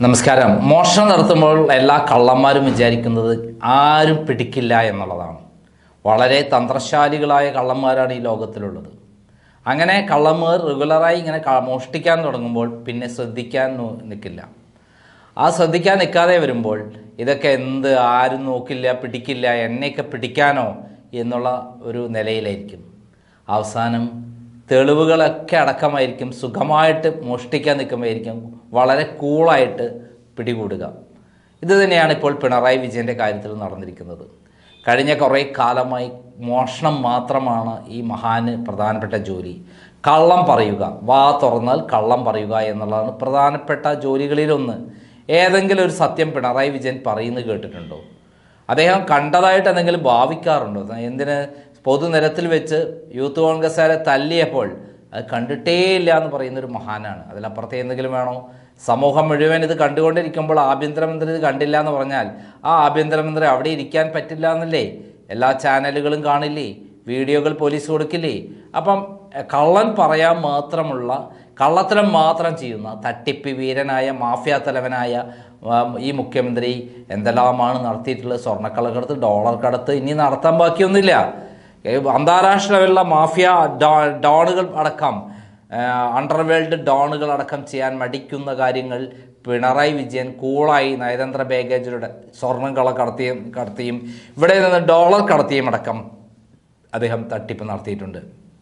നമസ്കാരം മോഷണം നടത്തുമ്പോൾ എല്ലാ കള്ളന്മാരും വിചാരിക്കുന്നത് ആരും പിടിക്കില്ല എന്നുള്ളതാണ് വളരെ തന്ത്രശാലികളായ കള്ളന്മാരാണ് ഈ ലോകത്തിലുള്ളത് അങ്ങനെ കള്ളന്മാർ റെഗുലറായി ഇങ്ങനെ ക- മോഷ്ടിക്കാൻ തുടങ്ങുമ്പോൾ പിന്നെ ശ്രദ്ധിക്കാൻ നോ- നിൽക്കില്ല ആ ശ്രദ്ധിക്കാൻ നിൽക്കാതെ വരുമ്പോൾ ഇതൊക്കെ എന്ത് ആരും നോക്കില്ല പിടിക്കില്ല എന്നെയൊക്കെ പിടിക്കാനോ എന്നുള്ള ഒരു നിലയിലായിരിക്കും അവസാനം തെളിവുകളൊക്കെ അടക്കമായിരിക്കും സുഖമായിട്ട് മോഷ്ടിക്കാൻ നിൽക്കുമ്പോഴായിരിക്കും വളരെ കൂളായിട്ട് പിടികൂടുക ഇത് തന്നെയാണ് ഇപ്പോൾ പിണറായി വിജയൻ്റെ കാര്യത്തിൽ നടന്നിരിക്കുന്നത് കഴിഞ്ഞ കുറേ കാലമായി മോഷണം മാത്രമാണ് ഈ മഹാന് പ്രധാനപ്പെട്ട ജോലി കള്ളം പറയുക വാ തുറന്നാൽ കള്ളം പറയുക എന്നുള്ളതാണ് പ്രധാനപ്പെട്ട ജോലികളിലൊന്ന് ഏതെങ്കിലും ഒരു സത്യം പിണറായി വിജയൻ പറയുന്നത് കേട്ടിട്ടുണ്ടോ അദ്ദേഹം കണ്ടതായിട്ട് എന്തെങ്കിലും ഭാവിക്കാറുണ്ടോ എന്തിന് പൊതുനിരത്തിൽ വെച്ച് യൂത്ത് കോൺഗ്രസ്സുകാരെ തല്ലിയപ്പോൾ അത് കണ്ടിട്ടേ ഇല്ല എന്ന് പറയുന്ന ഒരു മഹാനാണ് അതിലപ്പുറത്തെ എന്തെങ്കിലും വേണോ സമൂഹം മുഴുവൻ ഇത് കണ്ടുകൊണ്ടിരിക്കുമ്പോൾ ആഭ്യന്തരമന്ത്രി ഇത് കണ്ടില്ല എന്ന് പറഞ്ഞാൽ ആ ആഭ്യന്തരമന്ത്രി അവിടെ ഇരിക്കാൻ പറ്റില്ല എന്നല്ലേ എല്ലാ ചാനലുകളും കാണില്ലേ വീഡിയോകൾ പോലീസ് കൊടുക്കില്ലേ അപ്പം എഹ്, കള്ളൻ പറയാൻ മാത്രമുള്ള കള്ളത്തരം മാത്രം ചെയ്യുന്ന തട്ടിപ്പ് വീരനായ മാഫിയ തലവനായ ആ, ഈ മുഖ്യമന്ത്രി എന്തെല്ലാമാണ് നടത്തിയിട്ടുള്ളത് സ്വർണ്ണക്കള്ളക്കടത്ത് ഡോളർ കടത്ത് ഇനി നടത്താൻ ബാക്കിയൊന്നുമില്ല ഏ, അന്താരാഷ്ട്ര ലെവലിലുള്ള മാഫിയ ഡോ- ഡോണുകൾ അടക്കം അണ്ടർവേൾഡ് ഡോണുകൾ അടക്കം ചെയ്യാൻ മടിക്കുന്ന കാര്യങ്ങൾ പിണറായി വിജയൻ കൂളായി നയതന്ത്ര ബാഗേജിലൂടെ സ്വർണം കള കടത്തിയും കടത്തിയും ഇവിടെ നിന്ന് ഡോളർ കടത്തിയും അടക്കം അദ്ദേഹം തട്ടിപ്പ് നടത്തിയിട്ടുണ്ട്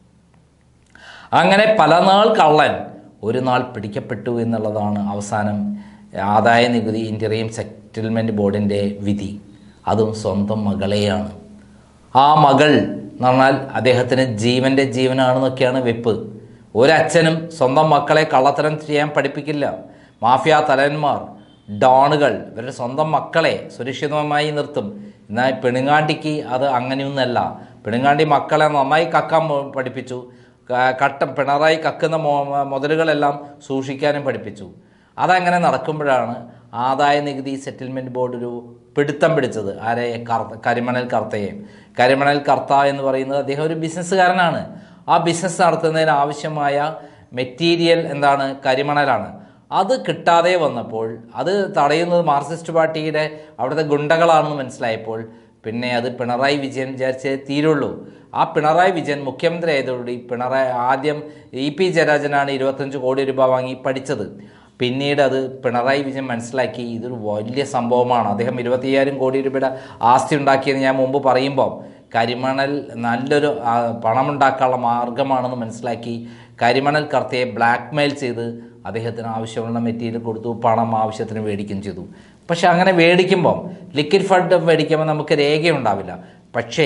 അങ്ങനെ പല നാൾ കള്ളൻ ഒരു നാൾ പിടിക്കപ്പെട്ടു എന്നുള്ളതാണ് അവസാനം ആദായ നികുതി ഇൻ്ററിയം സെറ്റിൽമെൻറ്റ് ബോർഡിൻ്റെ വിധി അതും സ്വന്തം മകളെയാണ് ആ മകൾ എന്ന് പറഞ്ഞാൽ അദ്ദേഹത്തിന് ജീവൻ്റെ ജീവനാണെന്നൊക്കെയാണ് വെപ്പ് ഒരച്ഛനും സ്വന്തം മക്കളെ കള്ളത്തരം ചെയ്യാൻ പഠിപ്പിക്കില്ല മാഫിയ തലവന്മാർ ഡോണുകൾ ഇവരുടെ സ്വന്തം മക്കളെ സുരക്ഷിതമായി നിർത്തും എന്നാൽ പെണുങ്ങാണ്ടിക്ക് അത് അങ്ങനെയൊന്നല്ല പെണുങ്ങാണ്ടി മക്കളെ നന്നായി കക്കാൻ മോ- പഠിപ്പിച്ചു ക- കട്ട പിണറായി കക്കുന്ന മൊ- മുതലുകളെല്ലാം സൂക്ഷിക്കാനും പഠിപ്പിച്ചു അതങ്ങനെ നടക്കുമ്പോഴാണ് ആദായ നികുതി സെറ്റിൽമെൻറ്റ് ബോർഡ് ഒരു പിടുത്തം പിടിച്ചത് ആരെ കർത്ത കരിമണൽ കർത്തയെ കരിമണൽ കർത്ത എന്ന് പറയുന്നത് അദ്ദേഹം ഒരു ബിസിനസ്സുകാരനാണ് ആ ബിസിനസ് നടത്തുന്നതിന് ആവശ്യമായ മെറ്റീരിയൽ എന്താണ് കരിമണലാണ് അത് കിട്ടാതെ വന്നപ്പോൾ അത് തടയുന്നത് മാർക്സിസ്റ്റ് പാർട്ടിയുടെ അവിടുത്തെ ഗുണ്ടകളാണെന്ന് മനസ്സിലായപ്പോൾ പിന്നെ അത് പിണറായി വിജയൻ വിചാരിച്ചേ തീരുള്ളൂ ആ പിണറായി വിജയൻ മുഖ്യമന്ത്രി ആയതോടുകൂടി പിണറായി ആദ്യം ഇ പി ജയരാജനാണ് ഇരുപത്തഞ്ച് കോടി രൂപ വാങ്ങി പഠിച്ചത് പിന്നീട് അത് പിണറായി വിജയൻ മനസ്സിലാക്കി ഇതൊരു വലിയ സംഭവമാണ് അദ്ദേഹം ഇരുപത്തിയ്യായിരം കോടി രൂപയുടെ ആസ്തി ഉണ്ടാക്കിയെന്ന് ഞാൻ മുമ്പ് പറയുമ്പോൾ കരിമണൽ നല്ലൊരു ആ, പണമുണ്ടാക്കാനുള്ള മാർഗമാണെന്ന് മനസ്സിലാക്കി കരിമണൽ കർത്തയെ ബ്ലാക്ക് മെയിൽ ചെയ്ത് അദ്ദേഹത്തിന് ആവശ്യമുള്ള മെറ്റീരിയൽ കൊടുത്തു പണം ആവശ്യത്തിന് മേടിക്കുകയും ചെയ്തു പക്ഷെ അങ്ങനെ മേടിക്കുമ്പം ലിക്വിഡ് ഫണ്ട് മേടിക്കുമ്പോൾ നമുക്ക് രേഖയുണ്ടാവില്ല പക്ഷേ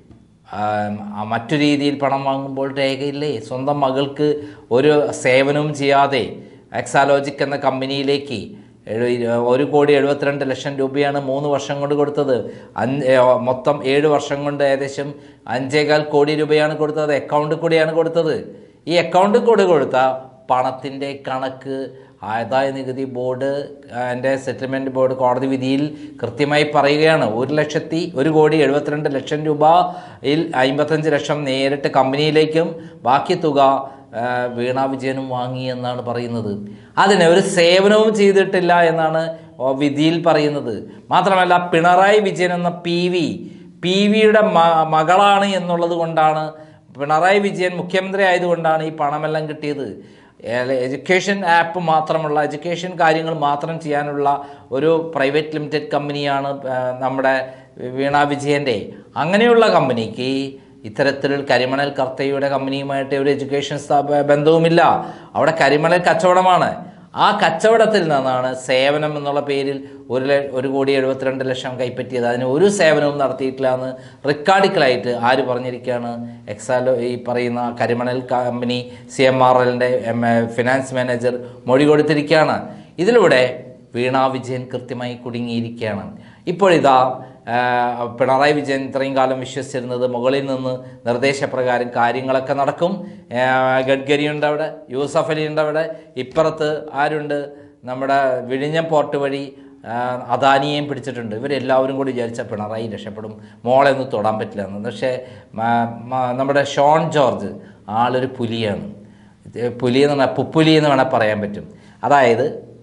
ആം, ആ മറ്റു രീതിയിൽ പണം വാങ്ങുമ്പോൾ രേഖയില്ലേ സ്വന്തം മകൾക്ക് ഒരു സേവനവും ചെയ്യാതെ എക്സാലോജിക് എന്ന കമ്പനിയിലേക്ക് എഴു- ഒരു കോടി എഴുപത്തിരണ്ട് ലക്ഷം രൂപയാണ് മൂന്ന് വർഷം കൊണ്ട് കൊടുത്തത് അഞ്ച് ഏ, മൊത്തം ഏഴ് വർഷം കൊണ്ട് ഏകദേശം അഞ്ചേകാൽ കോടി രൂപയാണ് കൊടുത്തത് അക്കൗണ്ടിൽ കൂടിയാണ് കൊടുത്തത് ഈ അക്കൗണ്ടിൽ കൂടി കൊടുത്ത പണത്തിൻ്റെ കണക്ക് ആദായ നികുതി ബോർഡ് എൻ്റെ സെറ്റിൽമെൻറ്റ് ബോർഡ് കോടതി വിധിയിൽ കൃത്യമായി പറയുകയാണ് ഒരു ലക്ഷത്തി ഒരു കോടി എഴുപത്തിരണ്ട് ലക്ഷം രൂപയിൽ അമ്പത്തഞ്ച് ലക്ഷം നേരിട്ട് കമ്പനിയിലേക്കും ബാക്കി തുക ആ, വീണ വിജയനും വാങ്ങി എന്നാണ് പറയുന്നത് അതിന് ഒരു സേവനവും ചെയ്തിട്ടില്ല എന്നാണ് ഓ വിധിയിൽ പറയുന്നത് മാത്രമല്ല പിണറായി വിജയൻ എന്ന പി വി പി വിയുടെ മകളാണ് എന്നുള്ളത് കൊണ്ടാണ് പിണറായി വിജയൻ മുഖ്യമന്ത്രി ആയതുകൊണ്ടാണ് ഈ പണമെല്ലാം കിട്ടിയത് ഏ- എഡ്യൂക്കേഷൻ ആപ്പ് മാത്രമുള്ള എഡ്യൂക്കേഷൻ കാര്യങ്ങൾ മാത്രം ചെയ്യാനുള്ള ഒരു പ്രൈവറ്റ് ലിമിറ്റഡ് കമ്പനിയാണ് ആ, നമ്മുടെ വീണ വിജയൻ്റെ അങ്ങനെയുള്ള കമ്പനിക്ക് ഇത്തരത്തിൽ കരിമണൽ കർത്തയുടെ കമ്പനിയുമായിട്ട് ഒരു എഡ്യൂക്കേഷൻ സ്ഥാപ ബന്ധവുമില്ല അവിടെ കരിമണൽ കച്ചവടമാണ് ആ കച്ചവടത്തിൽ നിന്നാണ് സേവനം എന്നുള്ള പേരിൽ ഒരു ല- ഒരു കോടി എഴുപത്തിരണ്ട് ലക്ഷം കൈപ്പറ്റിയത് അതിന് ഒരു സേവനവും നടത്തിയിട്ടില്ല എന്ന് റിക്കാർഡിക്കലായിട്ട് ആര് പറഞ്ഞിരിക്കുകയാണ് എക്സാലോ ഈ പറയുന്ന കരിമണൽ കമ്പനി സി എം ആർ എല്ലിൻ്റെ ഫിനാൻസ് മാനേജർ മൊഴി കൊടുത്തിരിക്കുകയാണ് ഇതിലൂടെ വീണ വിജയൻ കൃത്യമായി കുടുങ്ങിയിരിക്കുകയാണ് ഇപ്പോഴിതാ ആ, പിണറായി വിജയൻ ഇത്രയും കാലം വിശ്വസിച്ചിരുന്നത് മുകളിൽ നിന്ന് നിർദ്ദേശപ്രകാരം കാര്യങ്ങളൊക്കെ നടക്കും ആ, ഗഡ്കരിയുണ്ട് അവിടെ യൂസഫ് അലി ഉണ്ട് അവിടെ ഇപ്പുറത്ത് ആരുണ്ട് നമ്മുടെ വിഴിഞ്ഞം പോർട്ട് വഴി ആ, അദാനിയെയും പിടിച്ചിട്ടുണ്ട് ഇവരെല്ലാവരും കൂടി വിചാരിച്ച പിണറായി രക്ഷപ്പെടും മോളെ ഒന്നും തൊടാൻ പറ്റില്ല എന്ന് പക്ഷേ മ- മ- നമ്മുടെ ഷോൺ ജോർജ് ആളൊരു പുലിയാണ് ഇത് പുലി എന്ന് പറഞ്ഞാൽ പുപ്പുലി എന്ന് വേണേൽ പറയാൻ പറ്റും അതായത്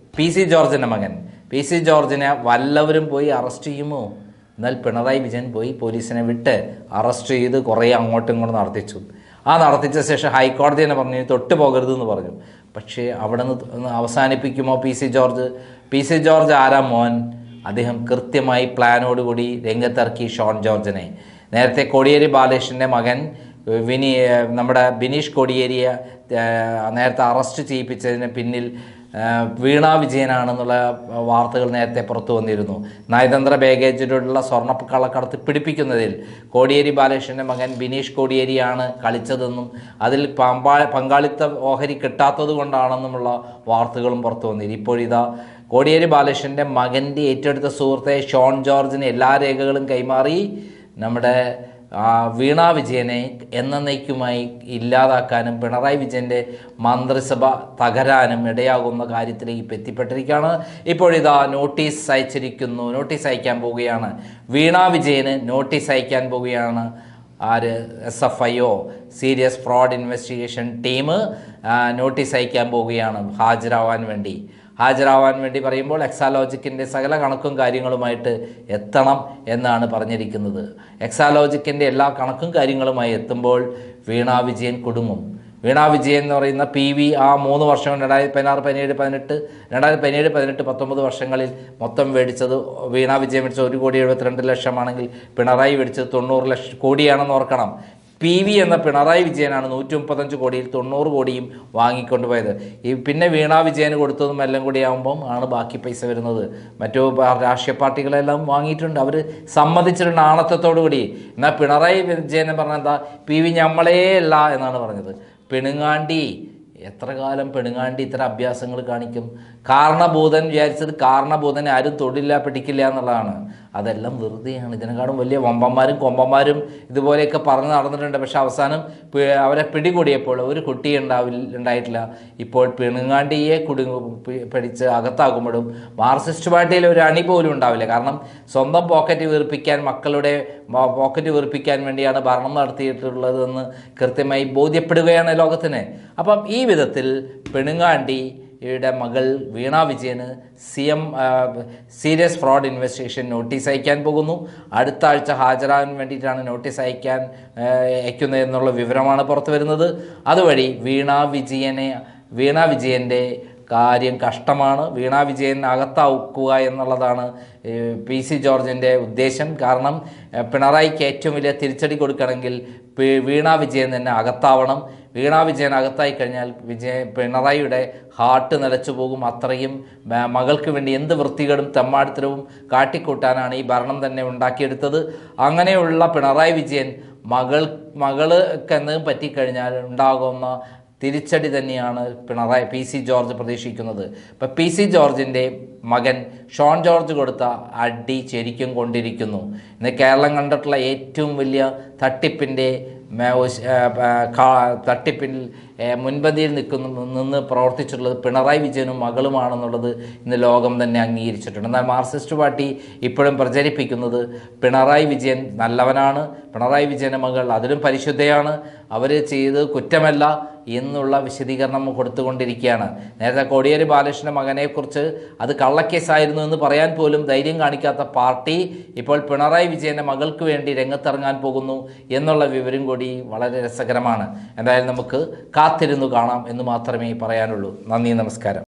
പി സി ജോർജിൻ്റെ മകൻ പി സി ജോർജിനെ വല്ലവരും പോയി അറസ്റ്റ് ചെയ്യുമോ എന്നാൽ പിണറായി വിജയൻ പോയി പോലീസിനെ വിട്ട് അറസ്റ്റ് ചെയ്ത് കുറേ അങ്ങോട്ടും ഇങ്ങോട്ടും നടത്തിച്ചു ആ നടത്തിച്ച ശേഷം ഹൈക്കോടതി തന്നെ പറഞ്ഞു "ഇനി തൊട്ട് പോകരുത് എന്ന് പറഞ്ഞു പക്ഷേ അവിടെ നിന്ന് അവസാനിപ്പിക്കുമോ P C George P C George ആരാ മോൻ അദ്ദേഹം കൃത്യമായി പ്ലാനോടുകൂടി രംഗത്തിറക്കി ഷോൺ ജോർജിനെ നേരത്തെ കോടിയേരി ബാലകൃഷ്ണൻ്റെ മകൻ വിനി നമ്മുടെ ബിനീഷ് കോടിയേരിയെ ഏഹ്, നേരത്തെ അറസ്റ്റ് ചെയ്യിപ്പിച്ചതിന് പിന്നിൽ ഏഹ്, വീണ വിജയനാണെന്നുള്ള വാർത്തകൾ നേരത്തെ പുറത്തു വന്നിരുന്നു നയതന്ത്ര ബാഗേജിലുള്ള സ്വർണ്ണ കള്ളക്കടത്ത് പിടിപ്പിക്കുന്നതിൽ കോടിയേരി ബാലകൃഷ്ണൻ്റെ മകൻ ബിനീഷ് കോടിയേരിയാണ് കളിച്ചതെന്നും അതിൽ പമ്പാ പങ്കാളിത്ത ഓഹരി കിട്ടാത്തത് കൊണ്ടാണെന്നുമുള്ള വാർത്തകളും പുറത്തു വന്നിരുന്നു ഇപ്പോഴിതാ കോടിയേരി ബാലകൃഷ്ണൻ്റെ മകൻ്റെ ഏറ്റെടുത്ത സുഹൃത്തെ ഷോൺ ജോർജിന് എല്ലാ രേഖകളും കൈമാറി നമ്മുടെ ആ, വീണ വിജയനെ എന്നേക്കുമായി ഇല്ലാതാക്കാനും പിണറായി വിജയൻ്റെ മന്ത്രിസഭ തകരാനും ഇടയാകുന്ന കാര്യത്തിലേക്ക് ഇപ്പം എത്തിപ്പെട്ടിരിക്കുകയാണ് ഇപ്പോഴിതാ നോട്ടീസ് അയച്ചിരിക്കുന്നു നോട്ടീസ് അയക്കാൻ പോവുകയാണ് വീണ വിജയന് നോട്ടീസ് അയക്കാൻ പോവുകയാണ് ആര് S F I O serious fraud investigation team notice അയക്കാൻ പോവുകയാണ് ഹാജരാവാൻ വേണ്ടി ഹാജരാവാൻ വേണ്ടി പറയുമ്പോൾ എക്സാലോജിക്കിൻ്റെ സകല കണക്കും കാര്യങ്ങളുമായിട്ട് എത്തണം എന്നാണ് പറഞ്ഞിരിക്കുന്നത് എക്സാലോജിക്കിൻ്റെ എല്ലാ കണക്കും കാര്യങ്ങളുമായി എത്തുമ്പോൾ വീണ വിജയൻ കുടുങ്ങും വീണ വിജയൻ എന്ന് പറയുന്ന പി വി ആ മൂന്ന് വർഷം രണ്ടായിരത്തി പതിനാറ് പതിനേഴ് പതിനെട്ട് രണ്ടായിരത്തി പതിനേഴ് പതിനെട്ട് പത്തൊമ്പത് വർഷങ്ങളിൽ മൊത്തം മേടിച്ചത് വീണ വിജയൻ മേടിച്ചത് ഒരു കോടി എഴുപത്തിരണ്ട് ലക്ഷമാണെങ്കിൽ പിണറായി മേടിച്ചത് തൊണ്ണൂറ് ലക്ഷം കോടിയാണെന്ന് ഓർക്കണം പി വി എന്ന പിണറായി വിജയനാണ് നൂറ്റി മുപ്പത്തഞ്ച് കോടിയിൽ തൊണ്ണൂറ് കോടിയും വാങ്ങിക്കൊണ്ടുപോയത് ഈ പിന്നെ വീണ വിജയന് കൊടുത്തതും എല്ലാം കൂടി ആകുമ്പം ആണ് ബാക്കി പൈസ വരുന്നത് മറ്റു പാ- രാഷ്ട്രീയ പാർട്ടികളെല്ലാം വാങ്ങിയിട്ടുണ്ട് അവർ സമ്മതിച്ചിട്ടുണ്ട് ആണത്തത്തോടു കൂടി എന്നാൽ പിണറായി വിജയൻ പറഞ്ഞ എന്താ പി വി ഞമ്മളേ അല്ല എന്നാണ് പറഞ്ഞത് പെണുങ്ങാണ്ടി എത്ര കാലം പെണുങ്ങാണ്ടി ഇത്തരം അഭ്യാസങ്ങൾ കാണിക്കും കാരണഭൂതൻ വിചാരിച്ചത് കാരണഭൂതനെ ആരും തൊടില്ല പിടിക്കില്ല എന്നുള്ളതാണ് അതെല്ലാം വെറുതെയാണ് ഇതിനെക്കാളും വലിയ വമ്പന്മാരും കൊമ്പന്മാരും ഇതുപോലെയൊക്കെ പറഞ്ഞ് നടന്നിട്ടുണ്ട് പക്ഷെ അവസാനം പി- അവരെ പിടികൂടിയപ്പോൾ ഒരു കുട്ടി ഉണ്ടാവില്ല ഉണ്ടായിട്ടില്ല ഇപ്പോൾ പിണുങ്ങാണ്ടിയെ കുടു പി- പിടിച്ച് അകത്താക്കുമ്പോഴും മാർക്സിസ്റ്റ് പാർട്ടിയിൽ ഒരു അണി പോലും ഉണ്ടാവില്ല കാരണം സ്വന്തം പോക്കറ്റ് വീർപ്പിക്കാൻ മക്കളുടെ മ- പോക്കറ്റ് വീർപ്പിക്കാൻ വേണ്ടിയാണ് ഭരണം നടത്തിയിട്ടുള്ളതെന്ന് കൃത്യമായി ബോധ്യപ്പെടുകയാണ് ലോകത്തിന് അപ്പം ഈ വിധത്തിൽ പെണുങ്ങാണ്ടി യുടെ മകൾ വീണ വിജയന് C M serious fraud investigation notice അയക്കാൻ പോകുന്നു അടുത്ത ആഴ്ച ഹാജരാകാൻ വേണ്ടിയിട്ടാണ് നോട്ടീസ് അയക്കാൻ ആ, അയക്കുന്നത് എന്നുള്ള വിവരമാണ് പുറത്തു വരുന്നത് അതുവഴി വീണ വിജയനെ വീണ വിജയൻ്റെ കാര്യം കഷ്ടമാണ് വീണ വിജയൻ അകത്താക്കുക എന്നുള്ളതാണ് ഏഹ്, പി സി ജോർജിൻ്റെ ഉദ്ദേശം കാരണം ഏഹ്, പിണറായിക്ക് ഏറ്റവും വലിയ തിരിച്ചടി കൊടുക്കണമെങ്കിൽ പി- വീണ വിജയൻ തന്നെ അകത്താവണം വീണ വിജയൻ അകത്തായി കഴിഞ്ഞാൽ വിജയ പിണറായിയുടെ ഹാർട്ട് നിലച്ചു പോകും അത്രയും മ- മകൾക്ക് വേണ്ടി എന്ത് വൃത്തികേടും തെമ്മാടിത്തരവും കാട്ടിക്കൂട്ടാനാണ് ഈ ഭരണം തന്നെ ഉണ്ടാക്കിയെടുത്തത് അങ്ങനെയുള്ള പിണറായി വിജയൻ മകൾ മകൾക്കെന്ന് പറ്റിക്കഴിഞ്ഞാൽ ഉണ്ടാകുന്ന തിരിച്ചടി തന്നെയാണ് പിണറായി പി സി ജോർജ് പ്രതീക്ഷിക്കുന്നത് ഇപ്പം പി സി ജോർജിൻ്റെ മകൻ ഷോൺ ജോർജ് കൊടുത്ത അടി ശരിക്കും കൊണ്ടിരിക്കുന്നു ഇന്ന് കേരളം കണ്ടിട്ടുള്ള ഏറ്റവും വലിയ തട്ടിപ്പിൻ്റെ മേ- ഉശ്- ഏ, ഏ, കാ- തട്ടിപ്പിൽ ഏ, മുൻപന്തിയിൽ നിൽക്കുന്നു നിന്ന് പ്രവർത്തിച്ചിട്ടുള്ളത് പിണറായി വിജയനും മകളുമാണെന്നുള്ളത് ഇന്ന് ലോകം തന്നെ അംഗീകരിച്ചിട്ടുണ്ട് എന്നാൽ മാർക്സിസ്റ്റ് പാർട്ടി ഇപ്പോഴും പ്രചരിപ്പിക്കുന്നത് പിണറായി വിജയൻ നല്ലവനാണ് പിണറായി വിജയൻ്റെ മകൾ അതിലും പരിശുദ്ധയാണ് അവർ ചെയ്ത് കുറ്റമല്ല എന്നുള്ള വിശദീകരണം കൊടുത്തുകൊണ്ടിരിക്കുകയാണ് നേരത്തെ കോടിയേരി ബാലകൃഷ്ണൻ്റെ മകനെക്കുറിച്ച് അത് കള്ളക്കേസായിരുന്നു എന്ന് പറയാൻ പോലും ധൈര്യം കാണിക്കാത്ത പാർട്ടി ഇപ്പോൾ പിണറായി വിജയൻ്റെ മകൾക്ക് വേണ്ടി രംഗത്തിറങ്ങാൻ പോകുന്നു എന്നുള്ള വിവരം കൂടി വളരെ രസകരമാണ് എന്തായാലും നമുക്ക് കാത്തിരുന്നു കാണാം എന്ന് മാത്രമേ പറയാനുള്ളൂ നന്ദി നമസ്കാരം